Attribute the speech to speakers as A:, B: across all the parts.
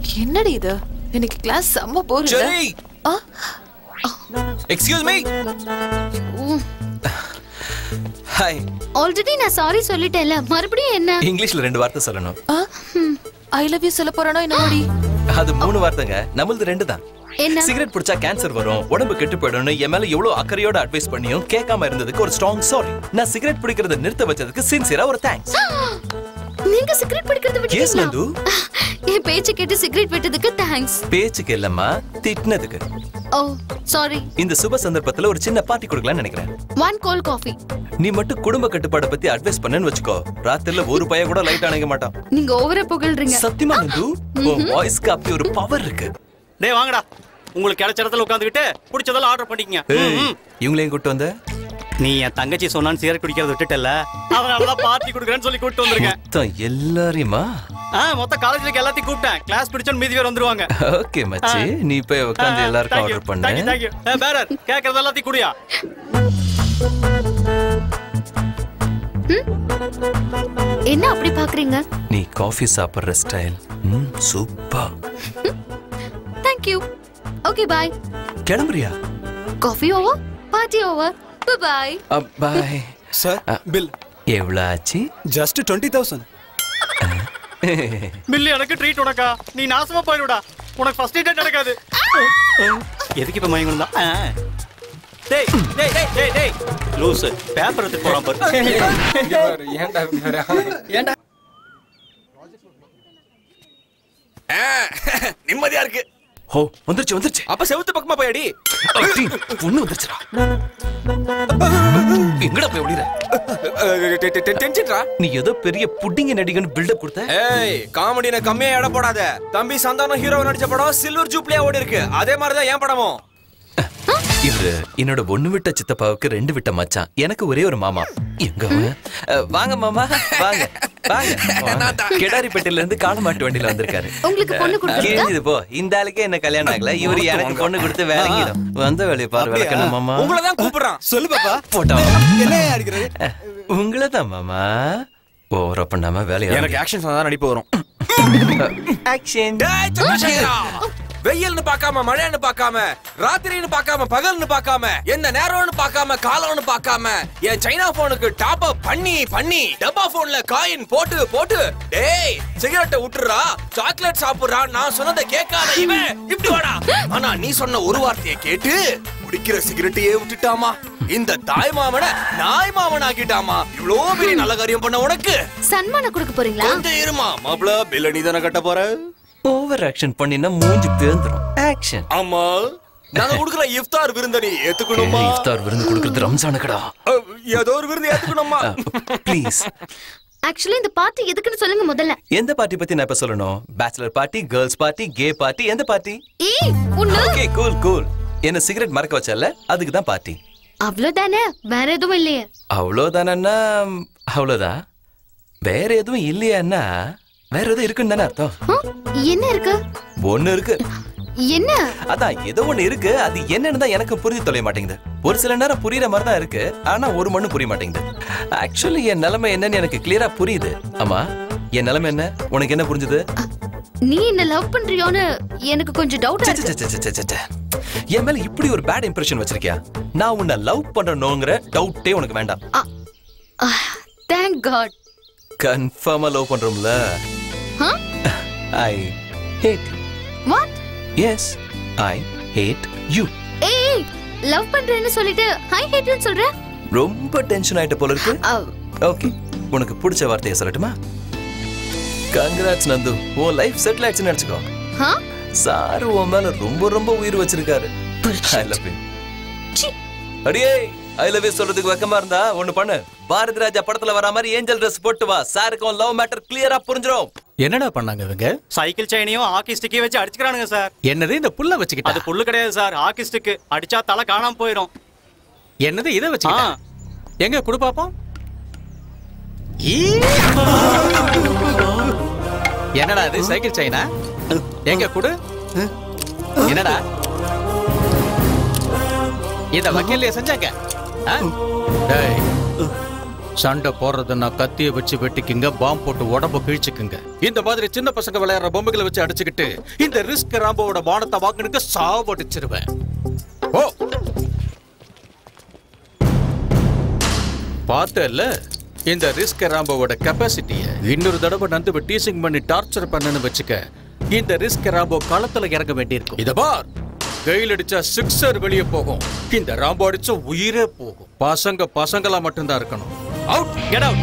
A: என்னடி இது எனக்கு கிளாஸ் செம்ம போறீங்க
B: Jerry excuse me hi
C: already நான் சாரி சொல்லிட்டேன்ல மறுபடியும் என்ன
B: இங்கிலீஷ்ல ரெண்டு வார்த்தை சொல்லணும்
A: ஐ லவ் யூ சொல்ல போறானோ என்னடி
B: அது மூணு வார்த்தைங்க நம்மளது ரெண்டு தான்
C: என்ன
B: சிகரெட் பிடிச்சா கேன்சர் வரும் உடம்பு கெட்டு போயிடும்னு என் மேல எவ்வளவு அக்கறையோட அட்வைஸ் பண்ணியும் கேட்காம இருந்ததுக்கு ஒரு ஸ்ட்ராங் சாரி நான் சிகரெட் பிடிக்கிறத நிறுத்த வச்சதுக்கு சின்சியரா ஒரு தேங்க்ஸ்
C: நீங்க சிகரெட் பிடிக்கிறது
B: எஸ்
C: விட்டீங்களா
B: நந்து
C: என் பேச்ச கேட்டு சிகரெட் விட்டதுக்கு தேங்க்ஸ்
B: பேச்சுக்கு இல்லம்மா திட்டினதுக்கு
C: ஓ சாரி
B: இந்த சுப சந்தர்ப்பத்துல ஒரு சின்ன பார்ட்டி கொடுக்கலாம்னு நினைக்கிறேன்
C: ஒன் கோல்ட் காஃபி
B: நீ மட்டும் குடும்ப கட்டுப்பாட பத்தி அட்வைஸ் பண்ணேன்னு வச்சுக்கோ ராத்திரில ஒரு பைய கூட லைட் அணைக்க மாட்டான்
C: நீங்க ஓவரா புகழ்றீங்க
B: சத்தியமா நந்து உன் வாய்ஸ்க்கு அப்படி ஒரு பவர் இருக்கு
D: டேய் வாங்கடா உங்களுக்கு கிடைச்ச இடத்துல உட்காந்துக்கிட்டு பிடிச்சதெல்லாம் ஆர்டர் பண்ணிக்கங்க
B: ஏய்,
D: ம், ம்.
B: இவங்களையும் கூட்டு வந்த
D: நீ என் தங்கச்சி சொன்னான்னு சிகரெட் குடிக்கிறத விட்டுட்டல அதனாலதான் பார்ட்டி கொடுக்குறேன்னு சொல்லி கூப்பிட்டு வந்திருக்கேன்
B: மொத்தம் எல்லாரையுமா
D: ஆ மொத்த காலேஜ்ல எல்லாத்தையும் கூப்பிட்டேன் கிளாஸ் பிடிச்சோன்னு மீதி பேர் வந்துருவாங்க
B: ஓகே மச்சி நீ போய் உட்காந்து எல்லாருக்கும் ஆர்டர் பண்ணு
D: தேங்க்யூ தேங்க்யூ பேரர் கேட்கறது எல்லாத்தையும் குடியா
C: என்ன அப்படி பாக்குறீங்க
B: நீ காஃபி சாப்பிடுற ஸ்டைல் ம் சூப்பர்
C: தேங்க்யூ ஓகே பாய்
B: கிளம்புறியா
C: coffee over party over bye
B: bye
E: sir bill
B: எவ்வளவு ஆச்சு
E: ஜஸ்ட் டுவெண்ட்டி தௌசண்ட்
D: பில்லு எனக்கு ட்ரீட் உனக்கா நீ நாசமா போயிடுடா உனக்கு ஃபர்ஸ்ட் டேட் நடக்காது எதுக்கு இப்ப மயங்கணும் தான் டேய் டேய் டேய் டேய் டேய் லூஸ் பேப்பர் எடுத்து போறான் பாரு
E: ஏன்டா ஏன்டா
F: நிம்மதியா இருக்கு
B: ஓ வந்துருச்சு வந்துருச்சு
F: அப்ப செவுத்து பக்கமா போயடி
B: அடி, பொண்ணு வந்துருச்சுடா எங்கடா போய் ஒளிர
F: டென்ஷன்டா
B: நீ ஏதோ பெரிய புட்டிங்க நடிகன்னு பில்டப் கொடுத்த
F: ஏய் காமெடின கம்மியா எடை போடாத தம்பி சந்தானம் ஹீரோ நடிச்ச படம் சில்வர் ஜூப்லியா ஓடி இருக்கு அதே மாதிரிதான் என் படமும்
B: இவரு என்னோட ஒண்ணு விட்ட சித்தப்பாவுக்கு ரெண்டு விட்ட மச்சான் எனக்கு ஒரே ஒரு மாமா எங்க அவன்? அஹ், வாங்க மாமா வாங்க வாங்க கெடாரிப்பேட்டையில இருந்து காலமாட்டு வண்டியில வந்திருக்காரு
C: உங்களுக்கு பொண்ணு கொடுத்துருக்கா
B: கேக்குது போ இந்த ஆளுக்கே என்ன கல்யாணம் ஆகல இவரு எனக்கு பொண்ணு கொடுத்து வேலைங்கிடும் வந்த வேலையை பாரு விளக்கணும் மாமா
F: உங்களை தான் கூப்பிடுறான்
E: சொல்லு பாப்பா
B: போட்டா
E: என்ன அடிக்கிறது
B: உங்களை தான் மாமா ஓவரா பண்ணாம வேலையை
F: எனக்கு ஆக்ஷன் தான் நடிப்பு வரும்
B: ஆக்ஷன்
F: டேய், சந்திரசேகரா! வெயில்னு பார்க்காம மழைன்னு பார்க்காம ராத்திரின்னு பார்க்காம பகல்னு பார்க்காம எந்த நேரம்னு பார்க்காம காலம்னு பார்க்காம என் சைனா போனுக்கு டாப் அப் பண்ணி பண்ணி டப்பா போன்ல காயின் போட்டு போட்டு டேய் சிகரெட்டை விட்டுறா சாக்லேட் சாப்பிடுறா நான் சொன்னதை கேட்காத இவன் இப்படி வாடா ஆனா நீ சொன்ன ஒரு வார்த்தையை கேட்டு குடிக்கிற சிகரெட்டையே விட்டுட்டாமா இந்த தாய் மாமனை நாய் மாமன் ஆக்கிட்டாமா இவ்வளோ பெரிய நல்ல காரியம் பண்ண உனக்கு
C: சன்மானம் கொடுக்க போறீங்களா
F: கொஞ்சம் இருமா மாப்பிள பில்ல நீ தானே கட்ட போற
B: ஓவர் ஆக்ஷன் பண்ணினா மூஞ்சி பேந்துரும் ஆக்ஷன்
F: ஆமா நாங்க குடுக்குற இஃப்தார் விருந்த நீ ஏத்துக்கணுமா
B: இஃப்தார் விருந்து கொடுக்கறது ரம்ஜானுக்குடா
F: அஹ், ஏதோ ஒரு விருந்து ஏத்துக்கணுமா
B: ப்ளீஸ்
C: ஆக்சுவலி இந்த பார்ட்டி எதுக்குன்னு சொல்லுங்க முதல்ல
B: எந்த பார்ட்டி பத்தி நான் இப்ப சொல்லணும் bachelor party girls party gay party எந்த பார்ட்டி
C: ஏய் உன்னு
B: ஓகே கூல் கூல் என்ன சிகரெட் மறக்க வச்சல அதுக்கு தான் பார்ட்டி
C: அவ்வளவுதானே வேற எதுவும் இல்லையே
B: அவ்வளோதானன்னா அவ்வளோதான் வேற எதுவும் இல்லையான்னா வேற எதுவும் இருக்குன்னு தானே அர்த்தம்
C: ஆ, என்ன இருக்கு
B: ஒண்ணு இருக்கு
C: என்ன
B: அதான் ஏதோ ஒண்ணு இருக்கு அது என்னன்னு தான் எனக்கு புரிஞ்சு தொலைய மாட்டேங்குது ஒரு சில நேரம் புரியுற மாதிரி தான் இருக்கு ஆனா ஒரு மண்ணு புரிய மாட்டேங்குது ஆக்சுவலி என் நிலைமை என்னன்னு எனக்கு கிளியரா புரியுது ஆமா என் நிலைமை என்ன உனக்கு என்ன புரிஞ்சுது
C: நீ என்ன லவ் பண்றியோன்னு எனக்கு கொஞ்சம் டவுட்டா
B: ச்சே,
C: இருக்கு
B: ச்சே, ச்சே, ச்சே, ச்சே, ச்சே. என் மேல இப்படி ஒரு பேட் இம்ப்ரெஷன் வச்சிருக்கியா நான் உன்னை லவ் பண்றனோங்கிற டவுட்டே உனக்கு வேண்டாம்
C: தேங்க் காட்
B: கன்ஃபார்மா லவ் பண்றோம்ல I hate
C: what
B: yes I hate you
C: ஏய் லவ் பண்றேன்னு சொல்லிட்டு ஹை ஹேட்னு சொல்ற
B: ரொம்ப டென்ஷன் ஆயிட்ட போல இருக்கு
C: அவ்,
B: ஓகே உனக்கு பிடிச்ச வார்த்தையை சொல்லட்டுமா கங்க்ராட்ஸ் நந்து உன் லைஃப் செட்டில் ஆயிடுச்சுன்னு நினைச்சுக்கோ
C: huh?
B: சாரு உன் மேல ரொம்ப ரொம்ப உயிர் வச்சிருக்காரு ஐ லவ் யூ
C: சீ.
B: அடியே ஐ லவ் யூ சொல்றதுக்கு வெக்கமா இருந்தா ஒண்ணு பண்ணு பாரதி ராஜா படத்துல வர மாதிரி ஏஞ்சல் ட்ரெஸ் போட்டு வா சாருக்கும் லவ் மேட்டர் கிளியரா புரிஞ்சிரும்
E: என்னடா பண்ணாங்க இவங்க
D: சைக்கிள் செயினையும் ஹாக்கி ஸ்டிக்கையும் வச்சு அடிச்சுக்கிறானுங்க சார்
E: என்னது இந்த புல்ல வச்சுக்கிட்டா
D: அது புல்லு கிடையாது சார் ஹாக்கி ஸ்டிக் அடிச்சா தலை காணாம போயிடும்
E: என்னது இதை வச்சுக்கிட்டா
D: ஆ.
E: எங்க குடு பாப்போம் ஈ! என்னடா இது சைக்கிள் செயினா எங்க குடு என்னடா இத வக்கீல்லையே செஞ்சாங்க ஆ? டேய், சண்டை போடுறதுன்னா கத்திய வச்சு வெட்டிக்குங்க பாம்பு போட்டு உடம்ப கிழிச்சுக்குங்க இந்த மாதிரி சின்ன பசங்க விளையாடுற பொம்மைகளை வச்சு அடிச்சுக்கிட்டு இந்த ரிஸ்க் ராம்போவோட வானத்தை வாங்கினுக்கு சாவடிச்சிருவேன் ஓ பார்த்தல இந்த ரிஸ்க் ராம்போவோட கெப்பாசிட்டிய இன்னொரு தடவை நந்து டீசிங் பண்ணி டார்ச்சர் பண்ணனு வச்சுக்க இந்த ரிஸ்க் ராம்போ களத்துல இறங்க வேண்டியிருக்கும் இத பார் கையில் அடிச்சா சிக்ஸர் வெளியே போகும் இந்த ராம்போ அடிச்சா உயிரே போகும் பசங்க பசங்களா மட்டும்தான் இருக்கணும் அவுட் கெட் அவுட்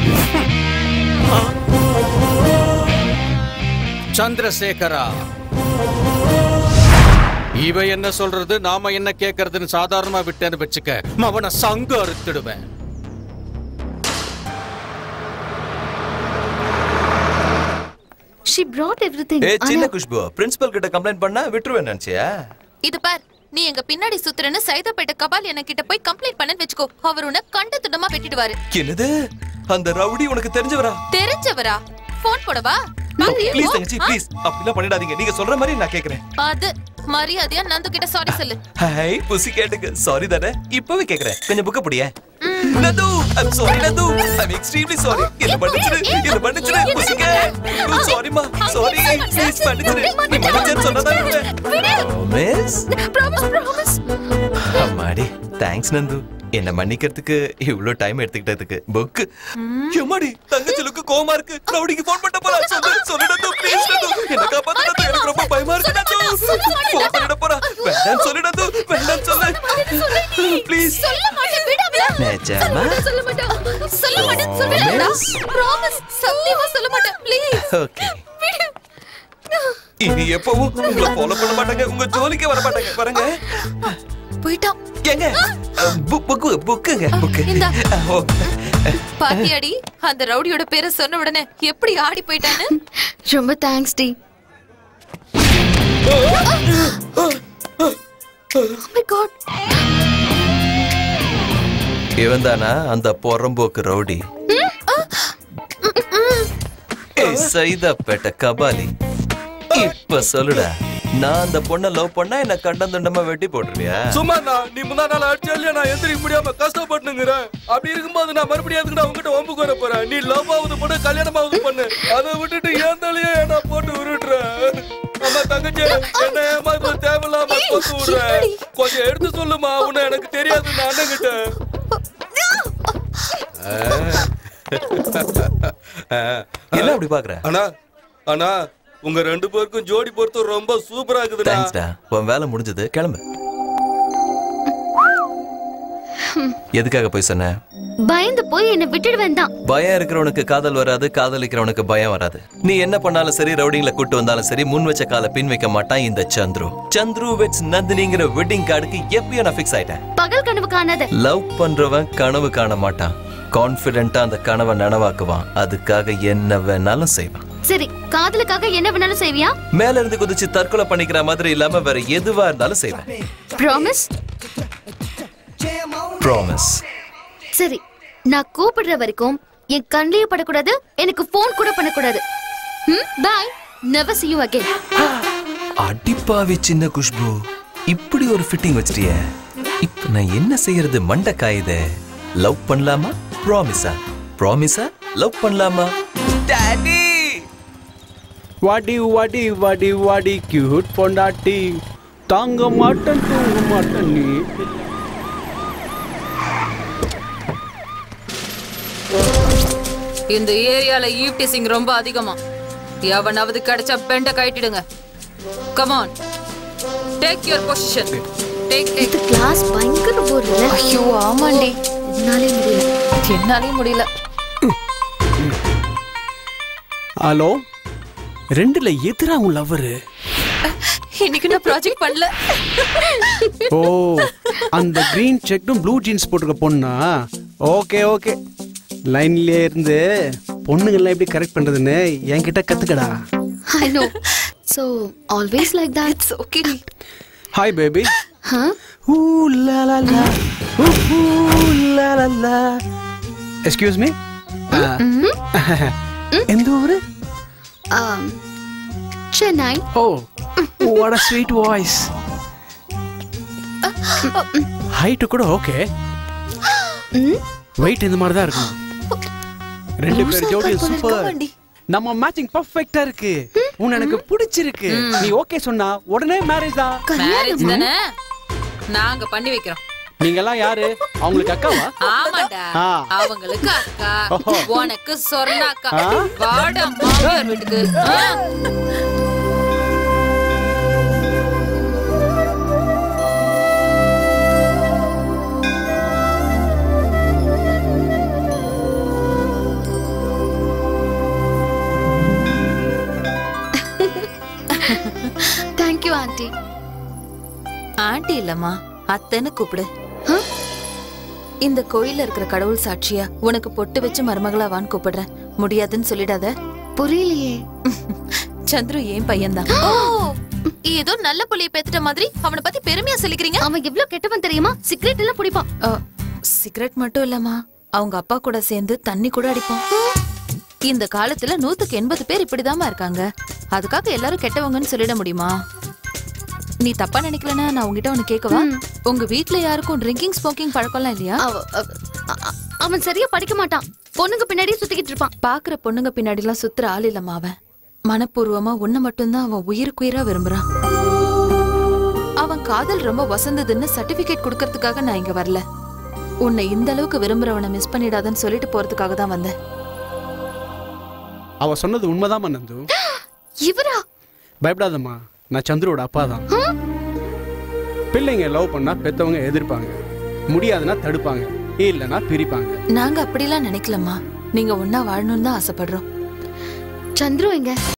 E: சந்திரசேகரா இவ என்ன சொல்றது நாம என்ன கேக்குறதுன்னு சாதாரணமா விட்டேன்னு வச்சுக்க அவனை சங்கு அறுத்துடுவேன்
C: ஷி brought everything
B: ஏ சின்ன
C: ஆனா
B: குஷ்பு பிரின்சிபல் கிட்ட கம்ப்ளைண்ட் பண்ணா விட்டுருவேன் நினைச்சியா
A: இது பார் நீ எங்க பின்னாடி சுத்துறன்னு சைதாப்பேட்டை கபால் என்ன கிட்ட போய் கம்ப்ளைண்ட் பண்ணன்னு வெச்சுக்கோ அவர் உன்னை கண்ட துண்டமா வெட்டிடுவாரு
B: என்னது அந்த ரவுடி உனக்கு தெரிஞ்சவரா
A: தெரிஞ்சவரா போன் போடவா பாத்தியா?
B: ப்ளீஸ் தங்கச்சி ப்ளீஸ் அப்படிலாம் பண்ணிடாதீங்க நீங்க சொல்ற மாதிரி நான் கேக்குறேன்
A: அது மரியாதையா நந்து கிட்ட சாரி சொல்லு
B: ஹாய் புசி கேட்டுக்கு சாரி தானே இப்பவே கேக்குறேன் கொஞ்சம் புக்க புடியே Nathu I'm sorry Nathu I'm extremely sorry என்ன மன்னிச்சிரு என்ன மன்னிச்சிரு புசி கே சாரிமா சாரி ப்ளீஸ் மன்னிச்சிரு நீ மன்னிச்சிரு சொன்னதா மிஸ்
C: ப்ராமிஸ் ப்ராமிஸ்
B: அம்மாடி தேங்க்ஸ் நந்து என்ன மன்னிக்கிறதுக்கு இவ்ளோ டைம் எடுத்துக்கிட்டதுக்கு புக் எம்மாடி தங்கச்சிலுக்கு கோவமா இருக்கு ரவுடிக்கு ஃபோன் பண்ண போறா சொல்லு சொல்லு நந்து ப்ளீஸ் நந்து என்ன காப்பாத்து நந்து எனக்கு ரொம்ப பயமா இருக்கு நந்து ஃபோன் பண்ணிட போறா வேண்டாம் சொல்லு நந்து வேண்டாம் சொல்லு ப்ளீஸ்
C: சொல்ல மாட்டேன் விடு அவள
B: நிஜமா
C: சொல்ல மாட்டேன்
A: சொல்ல மாட்டேன் சொல்லுடா
B: Promise?
A: ப்ராமிஸ் சத்தியமா சொல்ல மாட்டேன் ப்ளீஸ்
B: ஓகே இனி எப்பவும் உங்களை ஃபாலோ பண்ண மாட்டாங்க உங்க ஜோலிக்கே வர மாட்டாங்க பாருங்க
A: போயிட்டான்
B: ஏங்க புக் புக்கு புக்குங்க புக்கு
A: இந்தா.
B: ஓ
A: பாத்தியாடி அந்த ரவுடியோட பேரை சொன்ன உடனே எப்படி ஆடி போயிட்டான்னு
C: ரொம்ப தேங்க்ஸ் டி மை காட்
B: இவன் தானா அந்த பொறம்போக்கு ரவுடி ஏய், சைதாப்பேட்டை கபாலி இப்ப சொல்லுடா நான் அந்த பொண்ணை லவ் பண்ணா என்ன கண்டம் துண்டமா வெட்டி போட்டுருவியா
F: சும்மா நான் நீ முந்தா நாள் அடிச்சா இல்லையா நான் எந்திரிக்க முடியாம கஷ்டப்பட்டுங்கிறேன் அப்படி இருக்கும்போது நான் மறுபடியும் அதுக்கு நான் உங்ககிட்ட ஒம்புக்கு வர போறேன் நீ லவ் ஆகுது பண்ணு கல்யாணம் ஆகுது பண்ணு அதை விட்டுட்டு ஏன் தலையே என்ன போட்டு உருட்டுற அம்மா தங்கச்சி என்ன ஏமா இப்ப தேவையில்லாம கொத்து விடுற கொஞ்சம் எடுத்து சொல்லுமா உன்னை எனக்கு தெரியாது நான் அண்ணன்
B: என்ன அப்படி பாக்குற
F: அண்ணா அண்ணா உங்க ரெண்டு பேருக்கும் ஜோடி பொறுத்து ரொம்ப சூப்பரா இருக்குதுண்ணா
B: தேங்க்ஸ்டா உன் வேலை முடிஞ்சது கிளம்பு எதுக்காக போய் சொன்ன
C: பயந்து போய் என்ன விட்டுடுவேன் தான்
B: பயம் இருக்கிறவனுக்கு காதல் வராது காதலிக்கிறவனுக்கு பயம் வராது நீ என்ன பண்ணாலும் சரி ரவுடிங்ல கூட்டு வந்தாலும் சரி முன் வச்ச காலை பின் வைக்க மாட்டான் இந்த சந்துரு சந்துரு வெட்ஸ் நந்தினிங்கிற வெட்டிங் கார்டுக்கு எப்பயோ நான் ஃபிக்ஸ் ஆயிட்டேன்
C: பகல் கனவு காணாத
B: லவ் பண்றவன் கனவு காண மாட்டான் கான்பிடென்ட்டா அந்த கனவை நனவாக்குவான் அதுக்காக என்ன வேணாலும் செய்வான்
C: சரி காதலுக்காக என்ன வேணாலும் செய்வியா
B: மேல இருந்து குதிச்சு தற்கொலை பண்ணிக்கிற மாதிரி இல்லாம வேற எதுவா இருந்தாலும் செய்வேன்
C: ப்ராமிஸ்
B: ப்ராமிஸ்
C: சரி நான் கூப்பிடுற வரைக்கும் என் கண்ணிலேயே படக்கூடாது எனக்கு ஃபோன் கூட பண்ணக்கூடாது bye never see you again
B: அடிப்பாவி சின்ன குஷ்பு இப்படி ஒரு ஃபிட்டிங் வச்சிட்டிய இப்ப நான் என்ன செய்யறது மண்டை காயுதே லவ் பண்ணலாமா ப்ராமிஸா ப்ராமிஸா லவ் பண்ணலாமா டாடி
G: வாடி வாடி வாடி வாடி கியூட் பொண்டாட்டி தாங்க மாட்டேன் தூங்க மாட்டேன் நீ
A: இந்த ஏரியால ஈவ்டிசிங் ரொம்ப அதிகமா எவனாவது கிடைச்சா பெண்ட கட்டிடுங்க come on take your position take take
C: இது கிளாஸ் பயங்கர போர் இல்ல
A: ஐயோ ஆமாண்டி
C: என்னாலே முடியல
A: என்னாலே முடியல
G: ஹலோ ரெண்டுல எதிரா உன் லவ்வரு
A: இன்னைக்கு நான் ப்ராஜெக்ட் பண்ணல
G: ஓ அந்த கிரீன் செக்கும் ப்ளூ ஜீன்ஸ் போட்டிருக்க பொண்ணா ஓகே ஓகே லைன்லயே இருந்து பொண்ணுங்கள்லாம் எப்படி கரெக்ட் பண்றதுன்னு என்கிட்ட கத்துக்கடா
C: I know so always like that
A: it's okay
G: hi baby
C: ஹ
G: ஊ லா லா லா ஊ ஊ லா லா லா எக்ஸ்கியூஸ் மீ எந்த ஊரு
C: um Chennai
G: oh what a sweet voice height கூட ஓகே
C: ம்
G: வெயிட் இந்த மாதிரி தான் இருக்கும் ரெண்டு பேர் ஜோடியும் சூப்பர் நம்ம மேட்சிங் பர்ஃபெக்ட்டா இருக்கு உன்னை எனக்கு பிடிச்சிருக்கு நீ ஓகே சொன்னா உடனே மேரேஜ் தான்
A: மேரேஜ் தானே நாங்க பண்ணி வைக்கிறோம்
G: நீங்க எல்லாம் யாரு அவங்களுக்கு அக்காவா
A: ஆமாடா
G: ஆ.
A: அவங்களுக்கு அக்கா
G: ஓஹோ.
A: உனக்கு சொர்ணா அக்கா
G: ஆ?
A: வாடா மாமியார் வீட்டுக்கு ஆ?
C: தேங்க்யூ ஆண்டி
A: ஆண்டி இல்லம்மா அத்தைன்னு கூப்பிடு இந்த கோயில்ல இருக்கிற கடவுள் சாட்சியா உனக்கு பொட்டு வச்சு மருமகளாவான்னு கூப்பிடுறேன் முடியாதுன்னு சொல்லிடாத
C: புரியலையே
A: சந்துரு ஏன் பையன்தான்
H: ஓ ஏதோ நல்ல புள்ளைய பெத்துட்ட மாதிரி அவனை பத்தி பெருமையா சொல்லிக்கிறீங்க
C: அவன் எவ்வளவு கெட்டவன் தெரியுமா சிகரெட் எல்லாம் பிடிப்பான்
A: சிகரெட் மட்டும் இல்லம்மா அவங்க அப்பா கூட சேர்ந்து தண்ணி கூட அடிப்போம் இந்த காலத்துல நூத்துக்கு எண்பது பேர் இப்படிதாம்மா இருக்காங்க அதுக்காக எல்லாரும் கெட்டவங்கன்னு சொல்லிட முடியுமா நீ தப்பா நினைக்கலனா நான் உங்ககிட்ட ஒண்ணு கேட்கவா உங்க வீட்ல யாருக்கும் ட்ரிங்கிங் ஸ்மோக்கிங் பழக்கம்லாம் இல்லையா
C: அவ- அவ- அ- அ- அவன் சரியா படிக்க மாட்டான் பொண்ணுங்க பின்னாடியே சுத்திக்கிட்டு இருப்பான்
A: பாக்குற பொண்ணுங்க பின்னாடி எல்லாம் சுத்துற ஆள் இல்லம்மா அவன் மனப்பூர்வமா உன்னை மட்டும்தான் அவன் உயிருக்குயிரா விரும்புறான் அவன் காதல் ரொம்ப வசந்ததுன்னு சர்டிபிகேட் கொடுக்கறதுக்காக நான் இங்க வரல உன்னை இந்த அளவுக்கு விரும்புறவனை மிஸ் பண்ணிடாதன்னு சொல்லிட்டு போறதுக்காக தான் வந்தேன்
G: அவ சொன்னது உண்மைதான் நந்து
C: இவரா
G: பயப்படாதம்மா நான் சந்துருவோட அப்பா தான் பிள்ளைங்க லவ் பண்ணா பெத்தவங்க எதிர்ப்பாங்க முடியாதுன்னா தடுப்பாங்க இல்லைன்னா பிரிப்பாங்க
A: நாங்க அப்படிலாம் நினைக்கலம்மா நீங்க ஒன்னா வாழணும்னு தான் ஆசைப்படுறோம்
C: சந்துரு எங்க